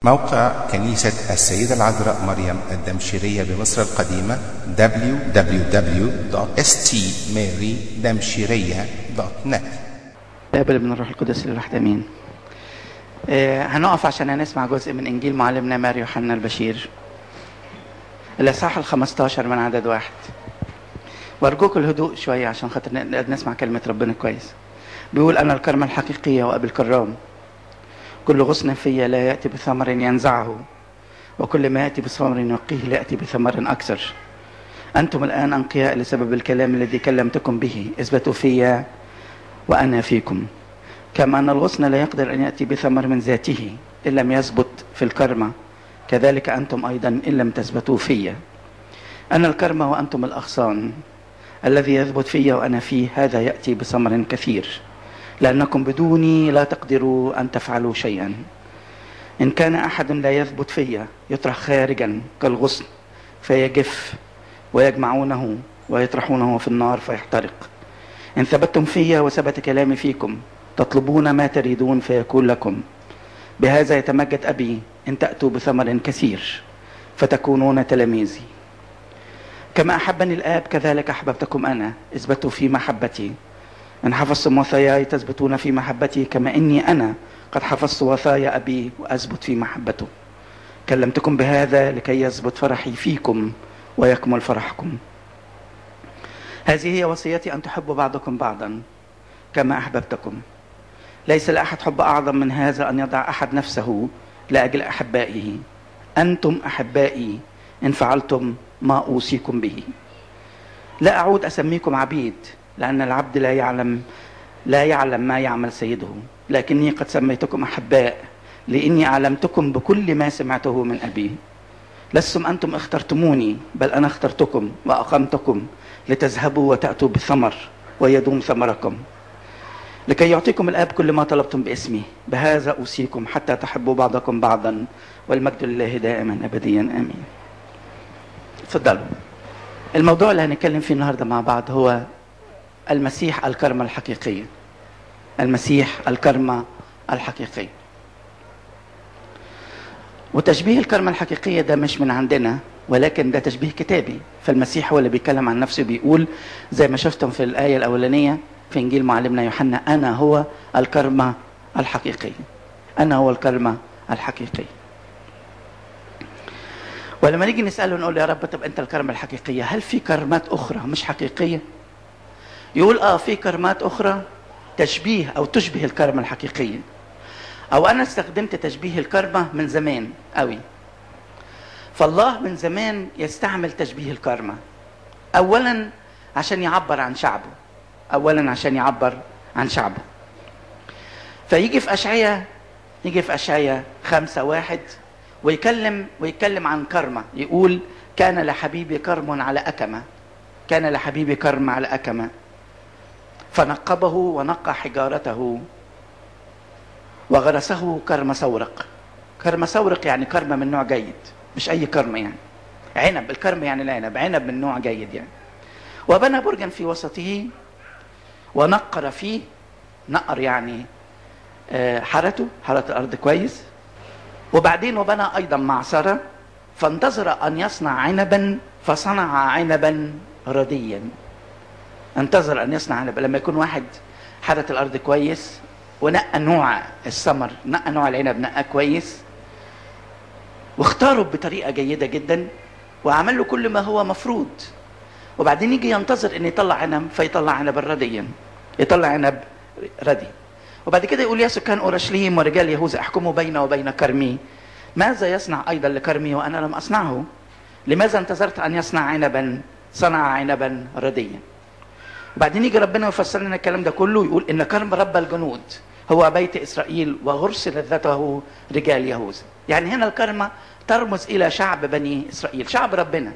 موقع كنيسة السيدة العذراء مريم الدمشقية بمصر القديمة www.stmarydamshiriya.net قابل من الروح القدس للواحد امين آه، هنقف عشان نسمع جزء من انجيل معلمنا ماري يوحنا البشير الاصحاح ال 15 من عدد واحد وارجوكم الهدوء شويه عشان خاطر نقدر نسمع كلمه ربنا كويس بيقول انا الكرمه الحقيقيه وابي الكرام كل غصن في لا ياتي بثمر ينزعه وكل ما ياتي بثمر ينقيه لا ياتي بثمر اكثر انتم الان انقياء لسبب الكلام الذي كلمتكم به اثبتوا في وانا فيكم كما ان الغصن لا يقدر ان ياتي بثمر من ذاته ان لم يثبت في الكرمه كذلك انتم ايضا ان لم تثبتوا في انا الكرمه وانتم الاغصان الذي يثبت في وانا فيه هذا ياتي بثمر كثير لانكم بدوني لا تقدروا ان تفعلوا شيئا ان كان احد لا يثبت في يطرح خارجا كالغصن فيجف ويجمعونه ويطرحونه في النار فيحترق ان ثبتتم في وثبت كلامي فيكم تطلبون ما تريدون فيكون لكم بهذا يتمجد ابي ان تاتوا بثمر كثير فتكونون تلاميذي كما احبني الاب كذلك احببتكم انا اثبتوا في محبتي ان حفظتم وصاياي تثبتون في محبتي كما اني انا قد حفظت وصايا ابي واثبت في محبته كلمتكم بهذا لكي يثبت فرحي فيكم ويكمل فرحكم هذه هي وصيتي ان تحبوا بعضكم بعضا كما احببتكم ليس لاحد حب اعظم من هذا ان يضع احد نفسه لاجل احبائه انتم احبائي ان فعلتم ما اوصيكم به لا اعود اسميكم عبيد لان العبد لا يعلم لا يعلم ما يعمل سيده لكني قد سميتكم احباء لاني اعلمتكم بكل ما سمعته من ابي لستم انتم اخترتموني بل انا اخترتكم واقمتكم لتذهبوا وتاتوا بثمر ويدوم ثمركم لكي يعطيكم الاب كل ما طلبتم باسمي بهذا اوصيكم حتى تحبوا بعضكم بعضا والمجد لله دائما ابديا امين تفضلوا الموضوع اللي هنتكلم فيه النهارده مع بعض هو المسيح الكرمة الحقيقية المسيح الكرمة الحقيقية وتشبيه الكرمة الحقيقية ده مش من عندنا ولكن ده تشبيه كتابي فالمسيح هو اللي بيتكلم عن نفسه بيقول زي ما شفتم في الآية الأولانية في إنجيل معلمنا يوحنا أنا هو الكرمة الحقيقية أنا هو الكرمة الحقيقية ولما نيجي نسأله نقول يا رب طب أنت الكرمة الحقيقية هل في كرمات أخرى مش حقيقية؟ يقول اه في كرمات اخرى تشبيه او تشبه الكرمه الحقيقيه او انا استخدمت تشبيه الكرمه من زمان قوي فالله من زمان يستعمل تشبيه الكرمه اولا عشان يعبر عن شعبه اولا عشان يعبر عن شعبه فيجي في اشعياء يجي في اشعياء خمسة واحد ويكلم ويتكلم عن كرمة يقول كان لحبيبي كرم على أكمة كان لحبيبي كرم على أكمة فنقبه ونقى حجارته وغرسه كرم سورق كرم سورق يعني كرمة من نوع جيد مش أي كرم يعني عنب الكرم يعني العنب عنب من نوع جيد يعني وبنى برجا في وسطه ونقر فيه نقر يعني حرته حرت الأرض كويس وبعدين وبنى أيضا معصرة فانتظر أن يصنع عنبا فصنع عنبا رديا انتظر ان يصنع عنب لما يكون واحد حرت الارض كويس ونقى نوع الثمر نقى نوع العنب نقى كويس واختاره بطريقه جيده جدا وعمل له كل ما هو مفروض وبعدين يجي ينتظر ان يطلع عنب فيطلع عنب رديا يطلع عنب ردي وبعد كده يقول يا سكان اورشليم ورجال يهوذا احكموا بيني وبين كرمي ماذا يصنع ايضا لكرمي وانا لم اصنعه لماذا انتظرت ان يصنع عنبا صنع عنبا رديا وبعدين يجي ربنا يفسر لنا الكلام ده كله يقول ان كرم رب الجنود هو بيت اسرائيل وغرس لذته رجال يهوذا يعني هنا الكرمه ترمز الى شعب بني اسرائيل شعب ربنا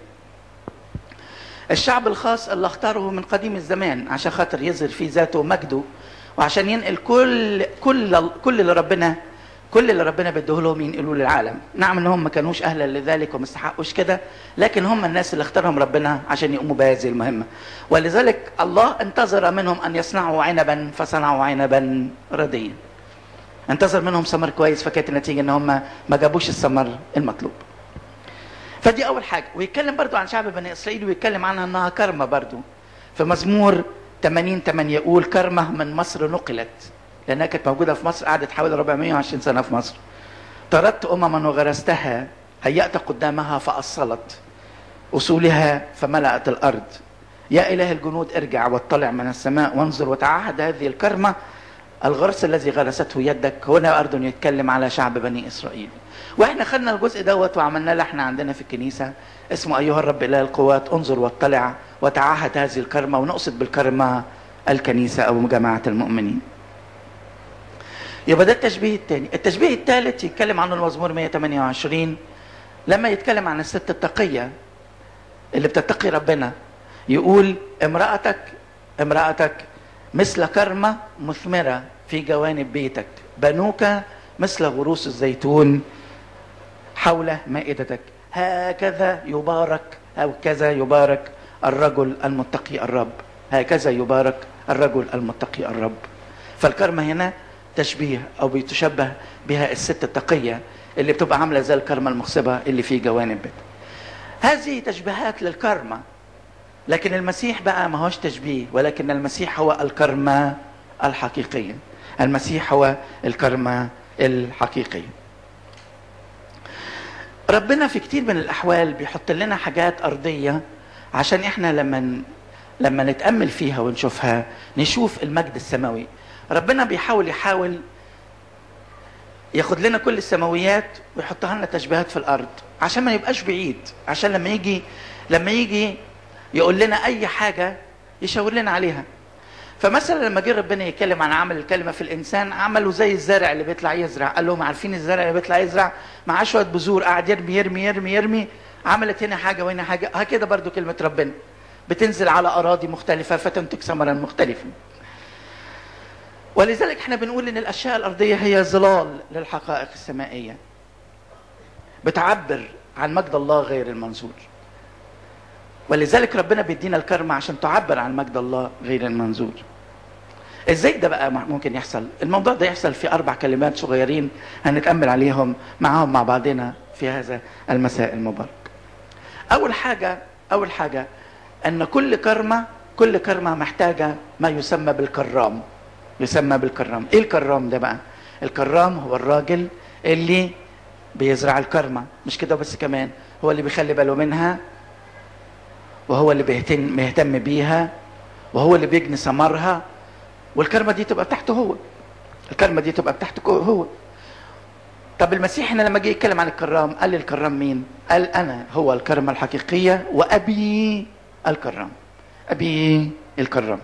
الشعب الخاص اللي اختاره من قديم الزمان عشان خاطر يظهر فيه ذاته ومجده وعشان ينقل كل كل كل اللي ربنا كل اللي ربنا بده لهم ينقلوه للعالم نعم ان هم ما كانوش اهلا لذلك وما استحقوش كده لكن هم الناس اللي اختارهم ربنا عشان يقوموا بهذه المهمه ولذلك الله انتظر منهم ان يصنعوا عنبا فصنعوا عنبا رديا انتظر منهم ثمر كويس فكانت النتيجه ان هم ما جابوش الثمر المطلوب فدي اول حاجه ويتكلم برضو عن شعب بني اسرائيل ويتكلم عنها انها كرمه برضو في مزمور 80 8 يقول كرمه من مصر نقلت لانها كانت موجوده في مصر قعدت حوالي 420 سنه في مصر طردت امما وغرستها هيأت قدامها فأصلت أصولها فملأت الأرض يا إله الجنود ارجع واطلع من السماء وانظر وتعهد هذه الكرمة الغرس الذي غرسته يدك هنا أردن يتكلم على شعب بني إسرائيل واحنا خدنا الجزء دوت وعملنا لحن عندنا في الكنيسة اسمه أيها الرب إله القوات انظر واطلع وتعهد هذه الكرمة ونقصد بالكرمة الكنيسة أو جماعة المؤمنين يبقى ده التشبيه الثاني التشبيه الثالث يتكلم عنه المزمور 128 لما يتكلم عن الست التقية اللي بتتقي ربنا يقول امرأتك امرأتك مثل كرمة مثمرة في جوانب بيتك بنوك مثل غروس الزيتون حول مائدتك هكذا يبارك هكذا يبارك الرجل المتقي الرب هكذا يبارك الرجل المتقي الرب فالكرمة هنا تشبيه او بيتشبه بها الست التقيه اللي بتبقى عامله زي الكرمه المخصبه اللي في جوانب بيت. هذه تشبيهات للكرمه لكن المسيح بقى ما هوش تشبيه ولكن المسيح هو الكرمه الحقيقيه. المسيح هو الكرمه الحقيقيه. ربنا في كتير من الاحوال بيحط لنا حاجات ارضيه عشان احنا لما لما نتامل فيها ونشوفها نشوف المجد السماوي ربنا بيحاول يحاول ياخد لنا كل السماويات ويحطها لنا تشبيهات في الارض عشان ما يبقاش بعيد عشان لما يجي لما يجي يقول لنا اي حاجه يشاور لنا عليها فمثلا لما جه ربنا يتكلم عن عمل الكلمه في الانسان عمله زي الزارع اللي بيطلع يزرع قال لهم عارفين الزارع اللي بيطلع يزرع معاه شويه بذور قاعد يرمي يرمي يرمي يرمي عملت هنا حاجه وهنا حاجه هكذا برضو كلمه ربنا بتنزل على اراضي مختلفه فتنتج ثمرا مختلفا ولذلك احنا بنقول ان الاشياء الارضيه هي ظلال للحقائق السمائيه بتعبر عن مجد الله غير المنظور ولذلك ربنا بيدينا الكرمة عشان تعبر عن مجد الله غير المنظور ازاي ده بقى ممكن يحصل الموضوع ده يحصل في اربع كلمات صغيرين هنتامل عليهم معاهم مع بعضنا في هذا المساء المبارك اول حاجه اول حاجه ان كل كرمه كل كرمه محتاجه ما يسمى بالكرام يسمى بالكرام ايه الكرام ده بقى الكرام هو الراجل اللي بيزرع الكرمه مش كده بس كمان هو اللي بيخلي باله منها وهو اللي بيهتم بيهتم بيها وهو اللي بيجني ثمرها والكرمه دي تبقى بتاعته هو الكرمه دي تبقى بتاعته هو طب المسيح هنا لما جه يتكلم عن الكرام قال لي الكرام مين قال انا هو الكرمه الحقيقيه وابي الكرام ابي الكرام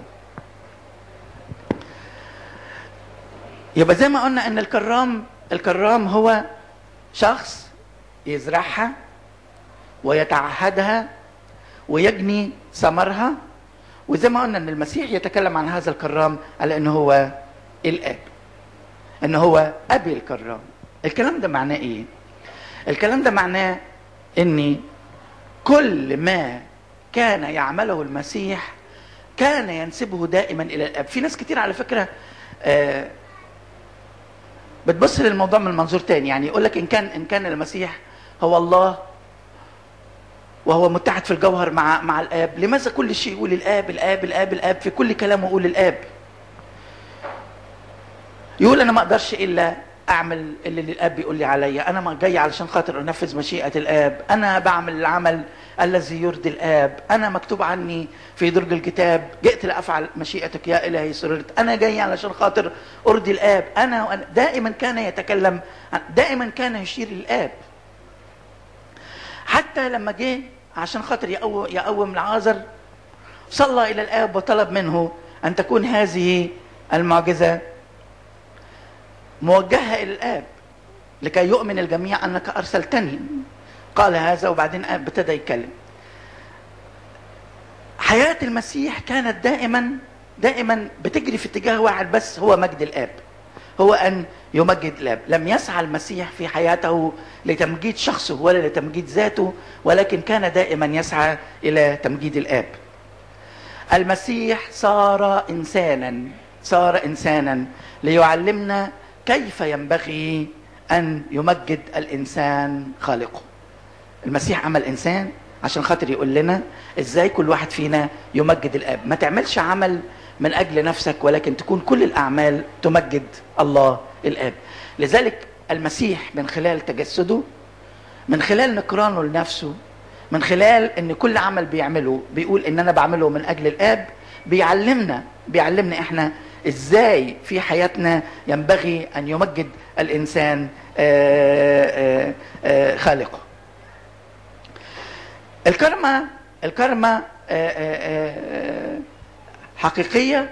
يبقى زي ما قلنا ان الكرام الكرام هو شخص يزرعها ويتعهدها ويجني ثمرها وزي ما قلنا ان المسيح يتكلم عن هذا الكرام على انه هو الاب ان هو ابي الكرام الكلام ده معناه ايه الكلام ده معناه ان كل ما كان يعمله المسيح كان ينسبه دائما الى الاب في ناس كتير على فكره آه بتبص للموضوع من منظور تاني يعني يقول لك ان كان ان كان المسيح هو الله وهو متحد في الجوهر مع مع الاب لماذا كل شيء يقول الاب الاب الاب الاب في كل كلامه يقول الاب يقول انا ما اقدرش الا اعمل اللي الاب بيقول لي عليا انا ما جاي علشان خاطر انفذ مشيئه الاب انا بعمل العمل الذي يرضي الاب انا مكتوب عني في درج الكتاب جئت لافعل مشيئتك يا الهي سررت انا جاي علشان خاطر ارضي الاب انا وأنا دائما كان يتكلم دائما كان يشير للاب حتى لما جه عشان خاطر يقوم, يقوم العازر صلى الى الاب وطلب منه ان تكون هذه المعجزه موجهه الى الاب لكي يؤمن الجميع انك ارسلتني قال هذا وبعدين ابتدى يتكلم حياه المسيح كانت دائما دائما بتجري في اتجاه واحد بس هو مجد الاب هو ان يمجد الاب لم يسعى المسيح في حياته لتمجيد شخصه ولا لتمجيد ذاته ولكن كان دائما يسعى الى تمجيد الاب المسيح صار انسانا صار انسانا ليعلمنا كيف ينبغي ان يمجد الانسان خالقه المسيح عمل انسان عشان خاطر يقول لنا ازاي كل واحد فينا يمجد الاب ما تعملش عمل من اجل نفسك ولكن تكون كل الاعمال تمجد الله الاب لذلك المسيح من خلال تجسده من خلال نكرانه لنفسه من خلال ان كل عمل بيعمله بيقول ان انا بعمله من اجل الاب بيعلمنا بيعلمنا احنا ازاي في حياتنا ينبغي ان يمجد الانسان آآ آآ آآ خالقه الكرمة الكرمة حقيقية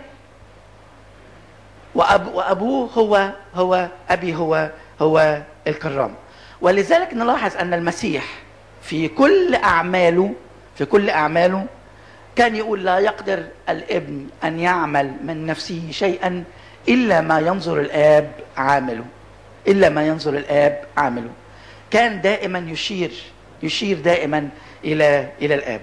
وأب وأبوه هو هو أبي هو هو الكرام ولذلك نلاحظ أن المسيح في كل أعماله في كل أعماله كان يقول لا يقدر الابن أن يعمل من نفسه شيئا إلا ما ينظر الآب عامله إلا ما ينظر الآب عامله كان دائما يشير يشير دائما الى الى الاب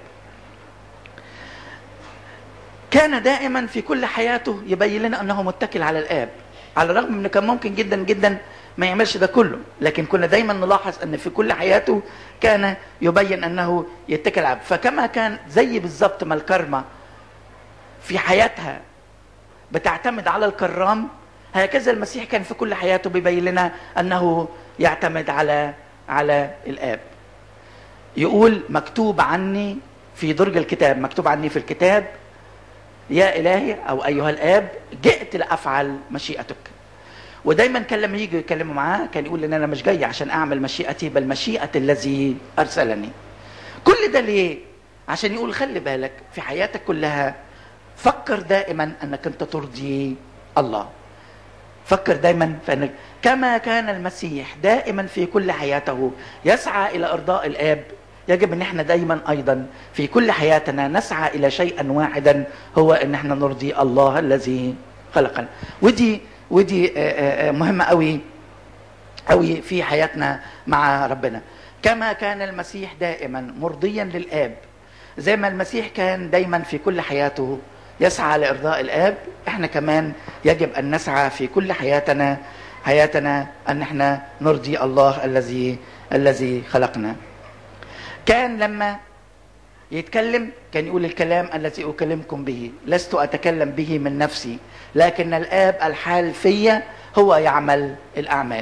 كان دائما في كل حياته يبين لنا انه متكل على الاب على الرغم من كان ممكن جدا جدا ما يعملش ده كله لكن كنا دايما نلاحظ ان في كل حياته كان يبين انه يتكل على الاب فكما كان زي بالظبط ما الكرمه في حياتها بتعتمد على الكرام هكذا المسيح كان في كل حياته بيبين لنا انه يعتمد على على الاب يقول مكتوب عني في درج الكتاب مكتوب عني في الكتاب يا إلهي أو أيها الآب جئت لأفعل مشيئتك ودايما كان لما يجي يكلموا معاه كان يقول ان انا مش جاي عشان اعمل مشيئتي بل مشيئه الذي ارسلني كل ده ليه عشان يقول خلي بالك في حياتك كلها فكر دائما انك انت ترضي الله فكر دايما فانك كما كان المسيح دائما في كل حياته يسعى الى ارضاء الاب يجب ان احنا دايما ايضا في كل حياتنا نسعى الى شيئا واحدا هو ان احنا نرضي الله الذي خلقنا ودي ودي مهمه قوي قوي في حياتنا مع ربنا كما كان المسيح دائما مرضيا للاب زي ما المسيح كان دايما في كل حياته يسعى لارضاء الاب احنا كمان يجب ان نسعى في كل حياتنا حياتنا ان احنا نرضي الله الذي الذي خلقنا كان لما يتكلم كان يقول الكلام الذي اكلمكم به لست اتكلم به من نفسي لكن الاب الحال فيا هو يعمل الاعمال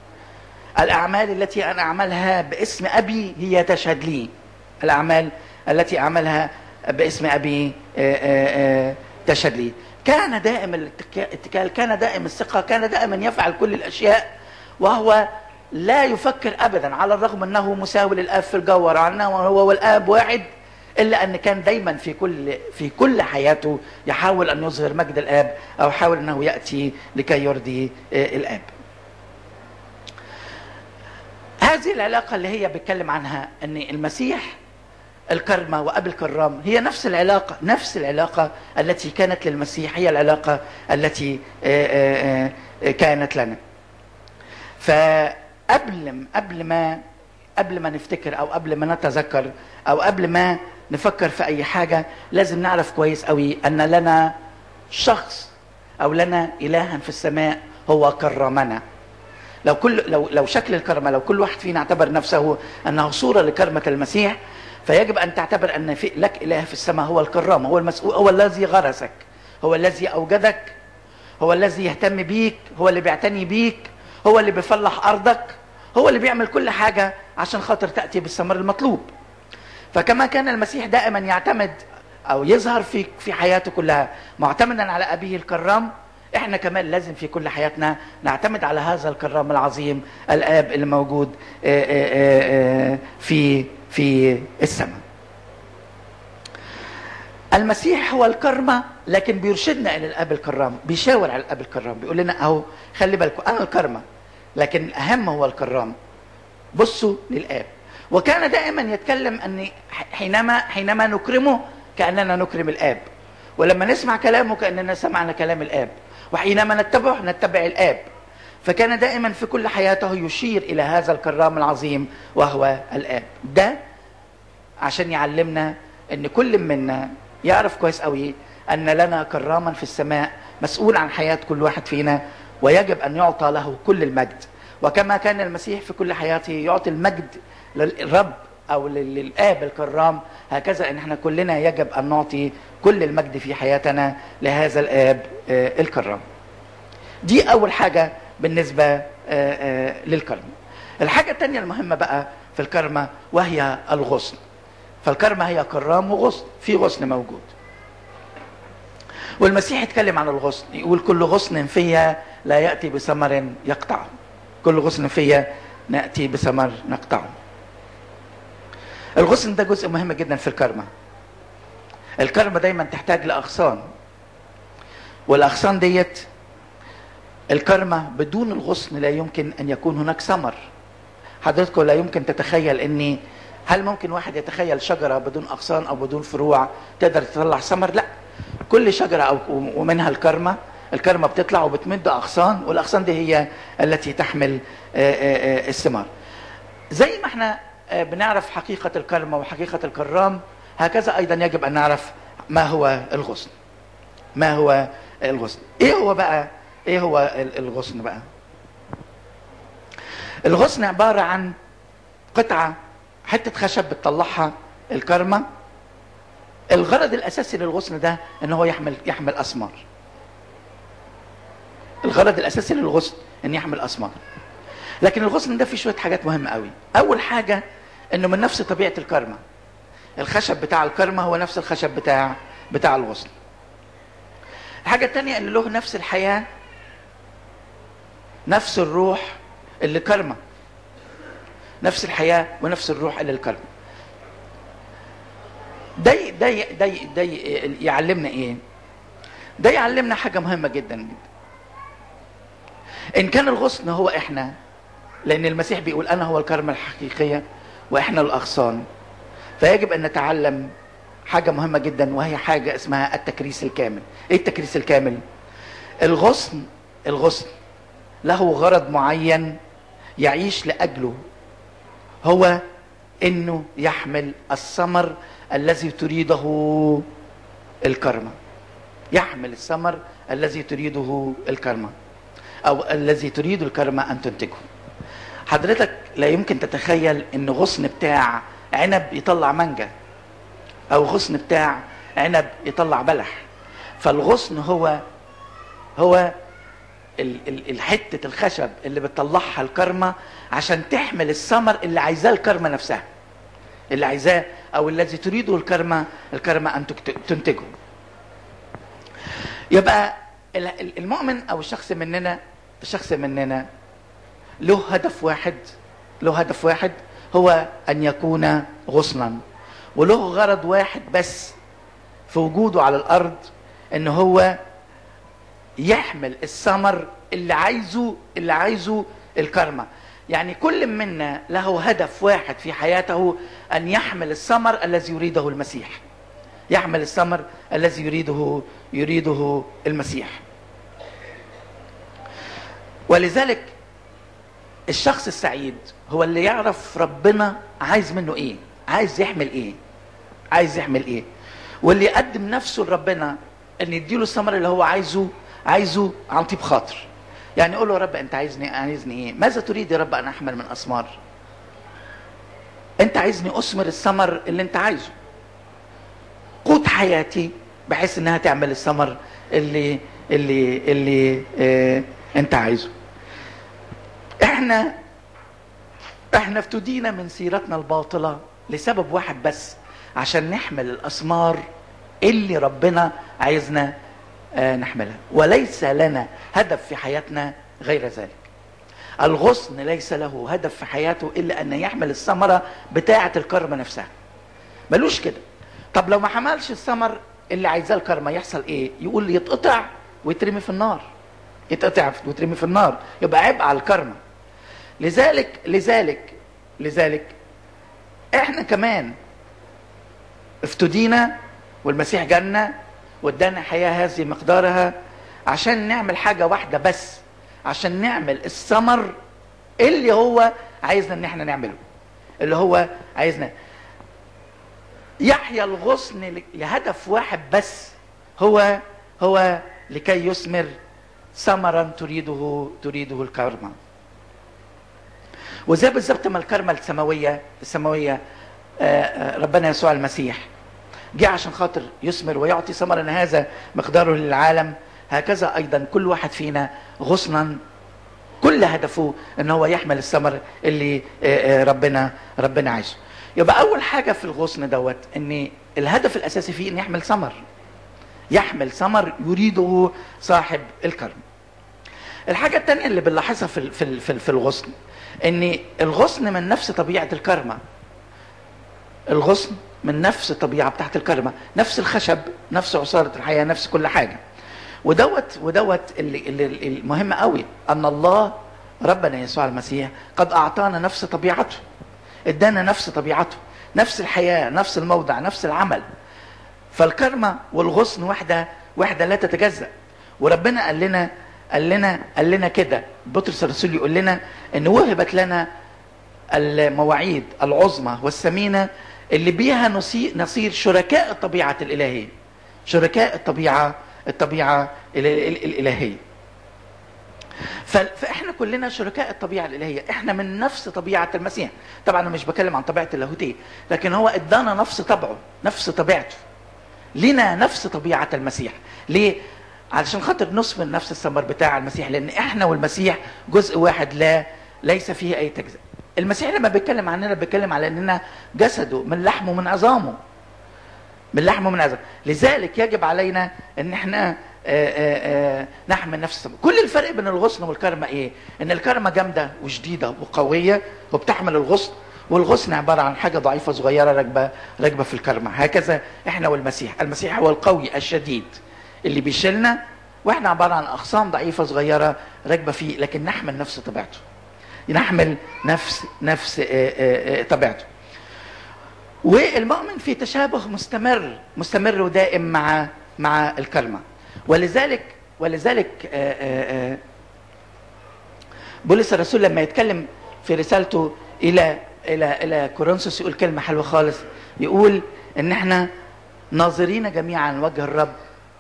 الاعمال التي انا اعملها باسم ابي هي تشهد لي الاعمال التي اعملها باسم ابي تشهد لي كان دائم الاتكال كان دائم الثقه كان دائما يفعل كل الاشياء وهو لا يفكر ابدا على الرغم انه مساوي للاب في الجوهر عنه هو والاب واحد الا ان كان دايما في كل في كل حياته يحاول ان يظهر مجد الاب او يحاول انه ياتي لكي يرضي الاب. هذه العلاقه اللي هي بيتكلم عنها ان المسيح الكرمة وأب الكرام هي نفس العلاقة نفس العلاقة التي كانت للمسيح هي العلاقة التي كانت لنا فقبل قبل ما قبل ما نفتكر أو قبل ما نتذكر أو قبل ما نفكر في أي حاجة لازم نعرف كويس قوي أن لنا شخص أو لنا إلها في السماء هو كرمنا لو كل لو لو شكل الكرمة لو كل واحد فينا اعتبر نفسه أنه صورة لكرمة المسيح فيجب ان تعتبر ان في لك اله في السماء هو الكرام هو المسؤول هو الذي غرسك هو الذي اوجدك هو الذي يهتم بيك هو اللي بيعتني بيك هو اللي بيفلح ارضك هو اللي بيعمل كل حاجه عشان خاطر تاتي بالثمر المطلوب فكما كان المسيح دائما يعتمد او يظهر في في حياته كلها معتمدا على ابيه الكرام احنا كمان لازم في كل حياتنا نعتمد على هذا الكرام العظيم الاب اللي موجود في في السماء المسيح هو الكرمة لكن بيرشدنا إلى الأب الكرام بيشاور على الأب الكرام بيقول لنا أهو خلي بالكم أنا الكرمة لكن الأهم هو الكرام بصوا للآب وكان دائما يتكلم أن حينما حينما نكرمه كأننا نكرم الآب ولما نسمع كلامه كأننا سمعنا كلام الآب وحينما نتبعه نتبع الآب فكان دائما في كل حياته يشير الى هذا الكرام العظيم وهو الاب ده عشان يعلمنا ان كل منا يعرف كويس قوي ان لنا كراما في السماء مسؤول عن حياه كل واحد فينا ويجب ان يعطى له كل المجد وكما كان المسيح في كل حياته يعطي المجد للرب او لل- للاب الكرام هكذا ان احنا كلنا يجب ان نعطي كل المجد في حياتنا لهذا الاب آه، الكرام دي اول حاجه بالنسبه آه، آه، للكرم الحاجه الثانيه المهمه بقى في الكرمه وهي الغصن فالكرمه هي كرام وغصن في غصن موجود والمسيح يتكلم عن الغصن يقول كل غصن فيا لا ياتي بثمر يقطعه كل غصن فيا ناتي بثمر نقطعه الغصن ده جزء مهم جدا في الكرمه الكرمه دايما تحتاج لاغصان والاغصان ديت الكرمة بدون الغصن لا يمكن أن يكون هناك ثمر حضرتكم لا يمكن تتخيل أني هل ممكن واحد يتخيل شجرة بدون أغصان أو بدون فروع تقدر تطلع ثمر لا كل شجرة أو ومنها الكرمة الكرمة بتطلع وبتمد أغصان والأغصان دي هي التي تحمل آه، آه، آه، الثمار زي ما احنا آه، بنعرف حقيقة الكرمة وحقيقة الكرام هكذا أيضا يجب أن نعرف ما هو الغصن ما هو الغصن ايه هو بقى ايه هو ال- الغصن بقى الغصن عبارة عن قطعة حتة خشب بتطلعها الكرمة الغرض الأساسي للغصن ده إن هو يحمل يحمل أثمار الغرض الأساسي للغصن إن يحمل أثمار لكن الغصن ده فيه شوية حاجات مهمة قوي أول حاجة إنه من نفس طبيعة الكرمة الخشب بتاع الكرمة هو نفس الخشب بتاع بتاع الغصن الحاجة التانية إن له نفس الحياة نفس الروح اللي كرمة نفس الحياة ونفس الروح اللي الكرمة ده ي- ده ي- ده ي- ده ي- يعلمنا ايه ده يعلمنا حاجة مهمة جدا جدا ان كان الغصن هو احنا لان المسيح بيقول انا هو الكرمة الحقيقية واحنا الاغصان فيجب ان نتعلم حاجة مهمة جدا وهي حاجة اسمها التكريس الكامل ايه التكريس الكامل الغصن الغصن له غرض معين يعيش لاجله هو انه يحمل الثمر الذي تريده الكرمه يحمل الثمر الذي تريده الكرمه او الذي تريد الكرمه ان تنتجه حضرتك لا يمكن تتخيل ان غصن بتاع عنب يطلع مانجا او غصن بتاع عنب يطلع بلح فالغصن هو هو ال- ال- الحته الخشب اللي بتطلعها الكرمه عشان تحمل الثمر اللي عايزاه الكرمه نفسها اللي عايزاه او الذي تريده الكرمه الكرمه ان تكت- تنتجه يبقى ال- ال- المؤمن او الشخص مننا الشخص مننا له هدف واحد له هدف واحد هو ان يكون غصنا وله غرض واحد بس في وجوده على الارض ان هو يحمل الثمر اللي عايزه اللي عايزه الكرمه يعني كل منا له هدف واحد في حياته ان يحمل الثمر الذي يريده المسيح يحمل الثمر الذي يريده يريده المسيح ولذلك الشخص السعيد هو اللي يعرف ربنا عايز منه ايه عايز يحمل ايه عايز يحمل ايه واللي يقدم نفسه لربنا ان يديله الثمر اللي هو عايزه عايزه عن طيب خاطر يعني يقول له يا رب انت عايزني عايزني ايه ماذا تريد يا رب ان احمل من اثمار انت عايزني اثمر الثمر اللي انت عايزه قود حياتي بحيث انها تعمل الثمر اللي اللي اللي اه انت عايزه احنا احنا افتدينا من سيرتنا الباطلة لسبب واحد بس عشان نحمل الأثمار اللي ربنا عايزنا آه، نحملها وليس لنا هدف في حياتنا غير ذلك الغصن ليس له هدف في حياته إلا أن يحمل الثمرة بتاعة الكرمة نفسها ملوش كده طب لو ما حملش الثمر اللي عايزاه الكرمة يحصل ايه يقول يتقطع ويترمي في النار يتقطع ويترمي في النار يبقى عبء على الكرمة لذلك لذلك لذلك احنا كمان افتدينا والمسيح جالنا وادانا حياة هذه مقدارها عشان نعمل حاجة واحدة بس عشان نعمل الثمر اللي هو عايزنا ان احنا نعمله اللي هو عايزنا يحيا الغصن لهدف واحد بس هو هو لكي يثمر ثمرا تريده تريده الكرمة وزي بالظبط ما الكرمة السماوية السماوية آه، آه، ربنا يسوع المسيح جه عشان خاطر يثمر ويعطي ثمرا هذا مقداره للعالم هكذا ايضا كل واحد فينا غصنا كل هدفه ان هو يحمل الثمر اللي آه، آه، ربنا ربنا عايزه يبقى اول حاجه في الغصن دوت ان الهدف الاساسي فيه ان يحمل ثمر يحمل ثمر يريده صاحب الكرم الحاجه الثانيه اللي بنلاحظها في ال- في ال- في ال- في الغصن ان الغصن من نفس طبيعه الكرمه الغصن من نفس الطبيعه بتاعت الكرمه نفس الخشب نفس عصاره الحياه نفس كل حاجه ودوت ودوت اللي, اللي اللي المهم قوي ان الله ربنا يسوع المسيح قد اعطانا نفس طبيعته ادانا نفس طبيعته نفس الحياه نفس الموضع نفس العمل فالكرمة والغصن وحدة وحدة لا تتجزأ وربنا قال لنا قال لنا قال لنا كده بطرس الرسول يقول لنا ان وهبت لنا المواعيد العظمى والثمينة اللي بيها نصي- نصير شركاء الطبيعة الإلهية شركاء الطبيعة الطبيعة ال- ال- الإلهية ف- فاحنا كلنا شركاء الطبيعه الالهيه احنا من نفس طبيعه المسيح طبعا انا مش بكلم عن طبيعه اللاهوتيه لكن هو ادانا نفس طبعه نفس طبيعته لنا نفس طبيعه المسيح ليه علشان خاطر نثمر نفس الثمر بتاع المسيح لان احنا والمسيح جزء واحد لا ليس فيه اي تجزئه المسيح لما بيتكلم عننا بيتكلم على اننا جسده من لحمه من عظامه من لحمه من عظام لذلك يجب علينا ان احنا آآ آآ نحمل نفس الثمر كل الفرق بين الغصن والكرمه ايه ان الكرمه جامده وشديده وقويه وبتحمل الغصن والغصن عباره عن حاجه ضعيفه صغيره راكبه راكبه في الكرمه هكذا احنا والمسيح المسيح هو القوي الشديد اللي بيشيلنا واحنا عباره عن اغصان ضعيفه صغيره راكبه فيه لكن نحمل نفس طبيعته نحمل نفس نفس آآ آآ طبيعته والمؤمن في تشابه مستمر مستمر ودائم مع مع الكلمة ولذلك ولذلك آه، آه، آه، بولس الرسول لما يتكلم في رسالته الى الى الى كورنثوس يقول كلمه حلوه خالص يقول ان احنا ناظرين جميعا وجه الرب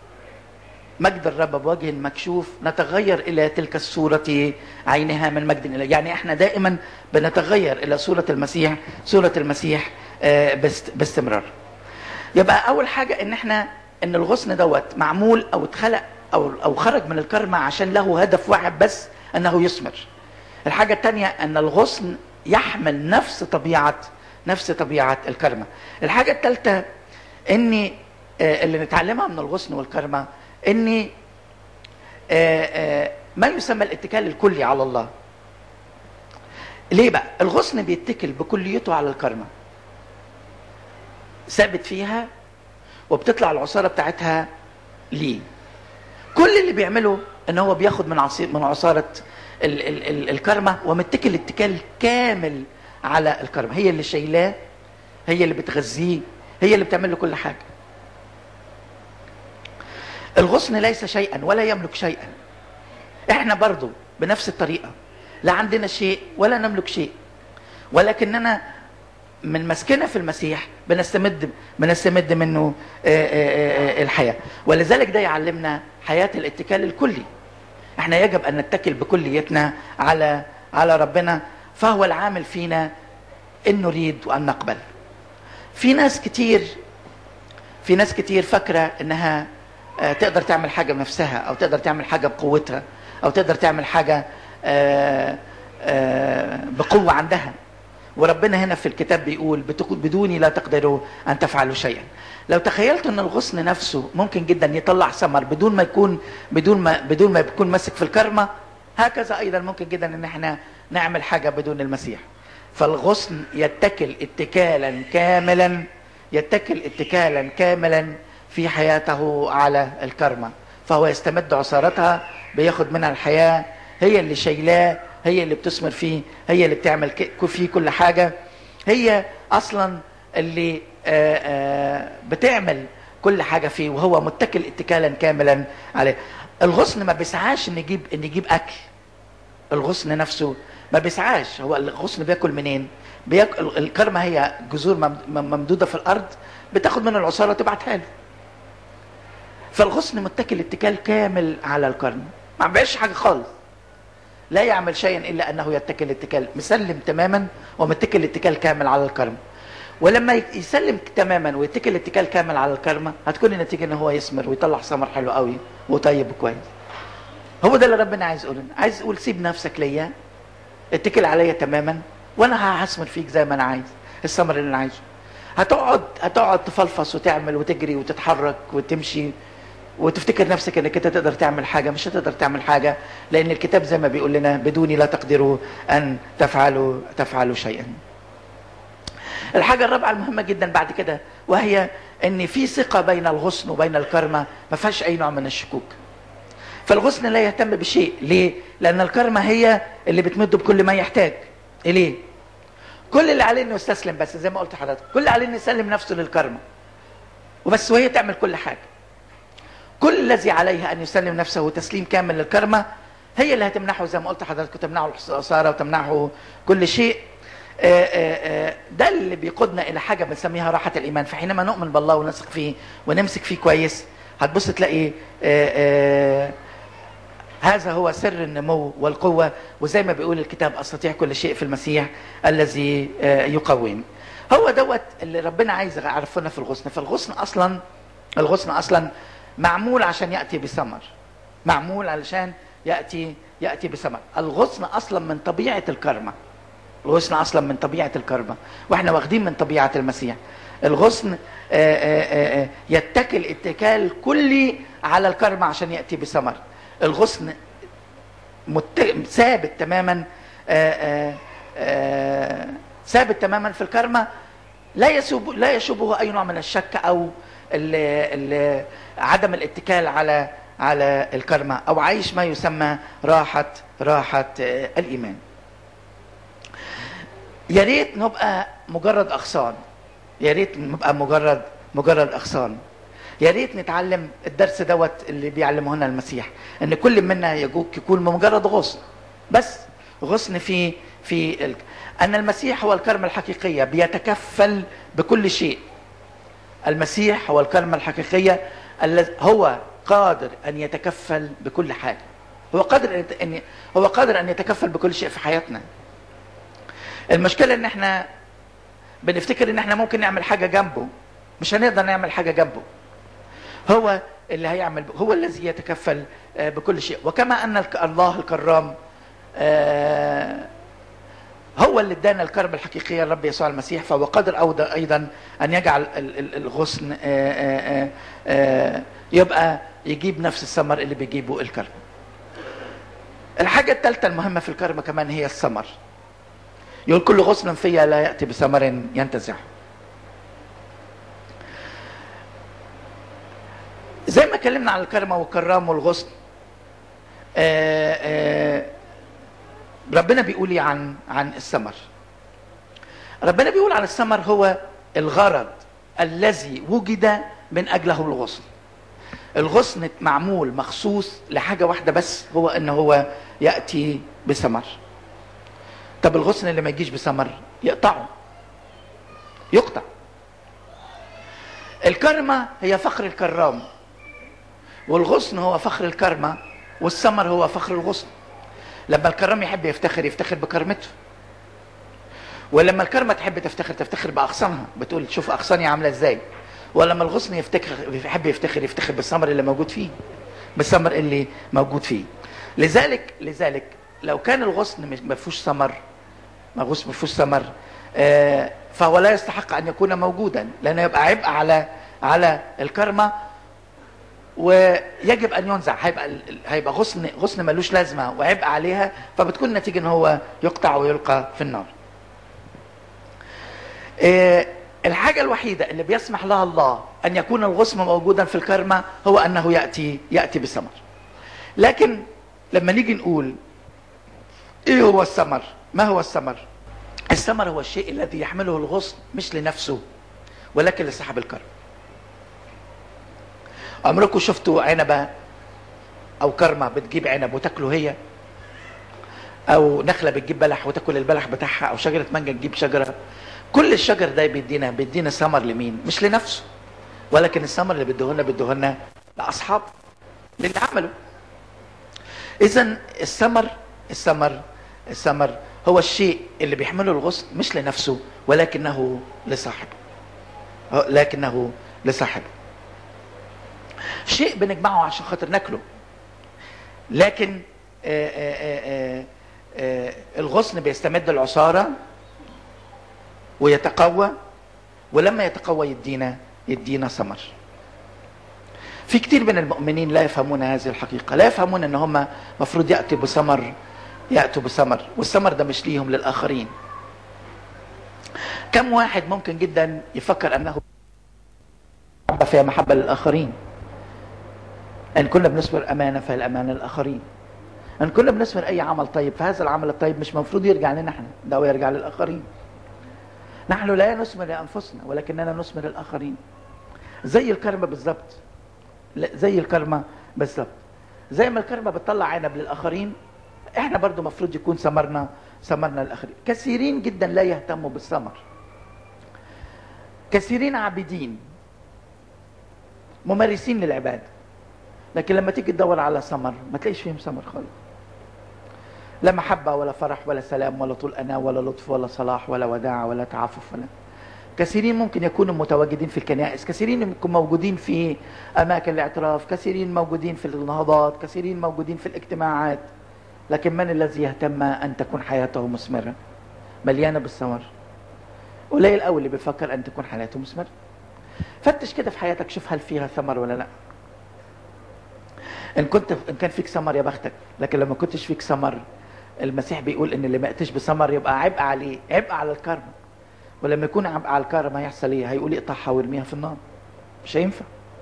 مجد الرب بوجه مكشوف نتغير الى تلك الصوره عينها من مجد الى يعني احنا دائما بنتغير الى صوره المسيح صوره المسيح آه، باست- باستمرار يبقى اول حاجه ان احنا ان الغصن دوت معمول او اتخلق او او خرج من الكرمه عشان له هدف واحد بس انه يثمر الحاجه الثانيه ان الغصن يحمل نفس طبيعه نفس طبيعه الكرمه الحاجه الثالثه اني آه، اللي نتعلمها من الغصن والكرمه اني آه، آه، ما يسمى الاتكال الكلي على الله ليه بقى الغصن بيتكل بكليته على الكرمه ثابت فيها وبتطلع العصاره بتاعتها ليه كل اللي بيعمله ان هو بياخد من عصير من عصاره ال ال ال الكرمه ومتكل اتكال كامل على الكرمه هي اللي شايلاه هي اللي بتغذيه هي اللي بتعمل له كل حاجه الغصن ليس شيئا ولا يملك شيئا احنا برضو بنفس الطريقه لا عندنا شيء ولا نملك شيء ولكننا من مسكنا في المسيح بنستمد بنستمد منه آه، آه، آه، الحياه ولذلك ده يعلمنا حياه الاتكال الكلي احنا يجب ان نتكل بكليتنا على على ربنا فهو العامل فينا ان نريد وان نقبل في ناس كتير في ناس كتير فاكره انها آه، تقدر تعمل حاجه بنفسها او تقدر تعمل حاجه بقوتها او تقدر تعمل حاجه آه، آه، بقوه عندها وربنا هنا في الكتاب بيقول بتقول بدوني لا تقدروا ان تفعلوا شيئا لو تخيلت ان الغصن نفسه ممكن جدا يطلع ثمر بدون ما يكون بدون ما بدون ما يكون ماسك في الكرمه هكذا ايضا ممكن جدا ان احنا نعمل حاجه بدون المسيح فالغصن يتكل اتكالا كاملا يتكل اتكالا كاملا في حياته على الكرمه فهو يستمد عصارتها بياخد منها الحياه هي اللي شايلاه هي اللي بتثمر فيه هي اللي بتعمل ك- فيه كل حاجه هي اصلا اللي آه، آه، بتعمل كل حاجه فيه وهو متكل اتكالا كاملا عليه الغصن ما بيسعاش ان يجيب ان يجيب اكل الغصن نفسه ما بيسعاش هو الغصن بياكل منين بياكل الكرمه هي جذور مم- ممدوده في الارض بتاخد من العصاره وتبعتها له فالغصن متكل اتكال كامل على الكرم ما بيعملش حاجه خالص لا يعمل شيئا الا انه يتكل اتكال مسلم تماما ومتكل اتكال كامل على الكرم ولما يسلم تماما ويتكل اتكال كامل على الكرمة هتكون النتيجه ان هو يثمر ويطلع ثمر حلو قوي وطيب وكويس هو ده اللي ربنا عايز يقوله عايز يقول سيب نفسك ليا اتكل عليا تماما وانا هثمر فيك زي ما انا عايز الثمر اللي انا عايزه هتقعد هتقعد تفلفص وتعمل وتجري وتتحرك وتمشي وتفتكر نفسك انك انت تقدر تعمل حاجه مش هتقدر تعمل حاجه لان الكتاب زي ما بيقول لنا بدوني لا تقدروا ان تفعلوا تفعلوا شيئا. الحاجه الرابعه المهمه جدا بعد كده وهي ان في ثقه بين الغصن وبين الكرمه ما فيهاش اي نوع من الشكوك. فالغصن لا يهتم بشيء ليه؟ لان الكرمه هي اللي بتمده بكل ما يحتاج اليه. كل اللي عليه انه يستسلم بس زي ما قلت لحضرتك، كل اللي عليه انه يسلم نفسه للكرمه. وبس وهي تعمل كل حاجه. كل الذي عليها ان يسلم نفسه تسليم كامل للكرمه هي اللي هتمنحه زي ما قلت لحضرتك تمنحه الخساره وتمنحه كل شيء آآ آآ ده اللي بيقودنا الى حاجه بنسميها راحه الايمان فحينما نؤمن بالله ونثق فيه ونمسك فيه كويس هتبص تلاقي آآ هذا هو سر النمو والقوه وزي ما بيقول الكتاب استطيع كل شيء في المسيح الذي يقوم هو دوت اللي ربنا عايز يعرفنا في الغصن فالغصن اصلا الغصن اصلا معمول عشان ياتي بثمر معمول علشان ياتي ياتي بثمر الغصن اصلا من طبيعه الكرمه الغصن اصلا من طبيعه الكرمه واحنا واخدين من طبيعه المسيح الغصن آآ آآ يتكل اتكال كلي على الكرمه عشان ياتي بثمر الغصن مت... ثابت تماما آآ ثابت تماما في الكرمه لا يسوب لا يشوبه اي نوع من الشك او ال ال عدم الاتكال على على الكرمة أو عايش ما يسمى راحة راحة الإيمان يا ريت نبقى مجرد أغصان يا ريت نبقى مجرد مجرد أغصان يا ريت نتعلم الدرس دوت اللي بيعلمه لنا المسيح ان كل منا يجوك يكون مجرد غصن بس غصن في في ال... ان المسيح هو الكرمة الحقيقية بيتكفل بكل شيء المسيح هو الكلمة الحقيقية الذي هو قادر أن يتكفل بكل حاجة هو قادر أن هو قادر أن يتكفل بكل شيء في حياتنا المشكلة أن احنا بنفتكر أن احنا ممكن نعمل حاجة جنبه مش هنقدر نعمل حاجة جنبه هو اللي هيعمل هو الذي يتكفل بكل شيء وكما أن الله الكرام هو اللي ادانا الكرم الحقيقيه الرب يسوع المسيح فهو قادر ايضا ان يجعل الغصن يبقى يجيب نفس الثمر اللي بيجيبه الكرم. الحاجه الثالثه المهمه في الكرم كمان هي الثمر. يقول كل غصن فيا لا ياتي بثمر ينتزعه. زي ما اتكلمنا عن الكرمه والكرام والغصن آآ آآ ربنا بيقول لي عن عن الثمر ربنا بيقول عن الثمر هو الغرض الذي وجد من اجله الغصن الغصن معمول مخصوص لحاجه واحده بس هو ان هو ياتي بثمر طب الغصن اللي ما يجيش بثمر يقطعه يقطع الكرمه هي فخر الكرام والغصن هو فخر الكرمه والثمر هو فخر الغصن لما الكرام يحب يفتخر يفتخر بكرمته ولما الكرمه تحب تفتخر تفتخر باغصانها بتقول شوف اغصاني عامله ازاي ولما الغصن يفتخر يحب يفتخر يفتخر بالثمر اللي موجود فيه بالثمر اللي موجود فيه لذلك لذلك لو كان الغصن ما فيهوش ثمر ما غصن ما فيهوش ثمر آه فهو لا يستحق ان يكون موجودا لانه يبقى عبء على على الكرمه ويجب ان ينزع هيبقى هيبقى غصن غصن ملوش لازمه وعبء عليها فبتكون النتيجه ان هو يقطع ويلقى في النار. الحاجه الوحيده اللي بيسمح لها الله ان يكون الغصن موجودا في الكرمه هو انه ياتي ياتي بثمر. لكن لما نيجي نقول ايه هو الثمر؟ ما هو الثمر؟ الثمر هو الشيء الذي يحمله الغصن مش لنفسه ولكن لصاحب الكرم. عمركم شفتوا عنبه او كرمه بتجيب عنب وتاكله هي او نخله بتجيب بلح وتاكل البلح بتاعها او شجره مانجا تجيب شجره كل الشجر ده بيدينا بيدينا ثمر لمين مش لنفسه ولكن الثمر اللي بيديهولنا بيديهولنا لاصحاب للي عمله اذا الثمر الثمر الثمر هو الشيء اللي بيحمله الغصن مش لنفسه ولكنه لصاحبه لكنه لصاحبه شيء بنجمعه عشان خاطر ناكله لكن آآ آآ آآ الغصن بيستمد العصارة ويتقوى ولما يتقوى يدينا يدينا ثمر في كتير من المؤمنين لا يفهمون هذه الحقيقة لا يفهمون ان هم مفروض يأتوا بثمر يأتوا بثمر والثمر ده مش ليهم للآخرين كم واحد ممكن جدا يفكر انه فيها محبة للآخرين ان كنا بنصبر امانة فالامانة للآخرين ان كنا بنصبر اي عمل طيب فهذا العمل الطيب مش مفروض يرجع لنا احنا ده هو يرجع للآخرين نحن لا نثمر لانفسنا ولكننا نثمر للآخرين زي الكرمة بالظبط زي الكرمة بالظبط زي ما الكرمة بتطلع عنب للآخرين احنا برضو مفروض يكون ثمرنا ثمرنا للآخرين كثيرين جدا لا يهتموا بالثمر كثيرين عابدين ممارسين للعبادة لكن لما تيجي تدور على ثمر ما تلاقيش فيهم ثمر خالص لا محبة ولا فرح ولا سلام ولا طول أنا ولا لطف ولا صلاح ولا وداع ولا تعفف ولا كثيرين ممكن يكونوا متواجدين في الكنائس كثيرين يكونوا موجودين في أماكن الاعتراف كثيرين موجودين في النهضات كثيرين موجودين في الاجتماعات لكن من الذي يهتم أن تكون حياته مثمرة مليانة بالثمر قليل قوي اللي بيفكر أن تكون حياته مثمرة فتش كده في حياتك شوف هل فيها ثمر ولا لا ان كنت ان كان فيك ثمر يا بختك لكن لما كنتش فيك ثمر المسيح بيقول ان اللي ما ياتيش بثمر يبقى عبء عليه عبء على الكرم ولما يكون عبء على الكرم هيحصل ايه هيقول اقطعها وارميها في النار مش هينفع